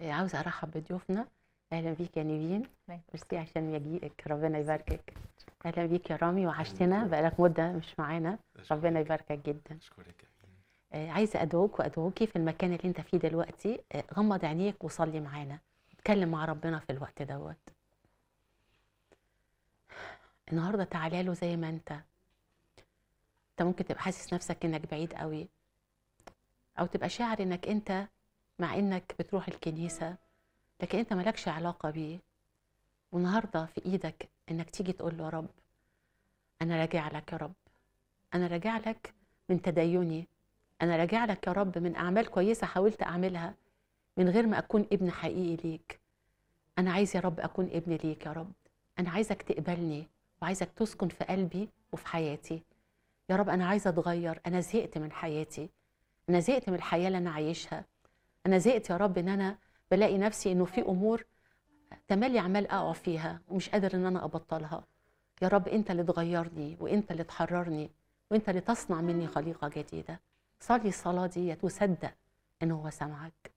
آه، عاوزة أرحب بضيوفنا أهلا بيك يا نيفين ميرسي عشان مجيئك ربنا يباركك أهلا بيك يا رامي وحشتنا بقالك مدة مش معانا ربنا يباركك جدا اشكرك يا مين آه، عايزة أدعوك وأدعوكي في المكان اللي أنت فيه دلوقتي آه، غمض عينيك وصلي معانا اتكلم مع ربنا في الوقت دوت النهارده تعالى له زي ما انت انت ممكن تبقى حاسس نفسك انك بعيد قوي او تبقى شاعر انك انت مع انك بتروح الكنيسة لكن انت مالكش علاقة بيه والنهارده في ايدك انك تيجي تقول له يا رب انا راجع لك يا رب انا راجع لك من تديني انا راجع لك يا رب من اعمال كويسة حاولت اعملها من غير ما اكون ابن حقيقي ليك انا عايز يا رب اكون ابن ليك يا رب انا عايزك تقبلني وعايزك تسكن في قلبي وفي حياتي يا رب انا عايزه اتغير انا زهقت من حياتي انا زهقت من الحياه اللي انا عايشها انا زهقت يا رب ان انا بلاقي نفسي انه في امور تملي عمال اقع فيها ومش قادر ان انا ابطلها يا رب انت اللي تغيرني وانت اللي تحررني وانت اللي تصنع مني خليقه جديده صلي الصلاه دي وصدق ان هو سمعك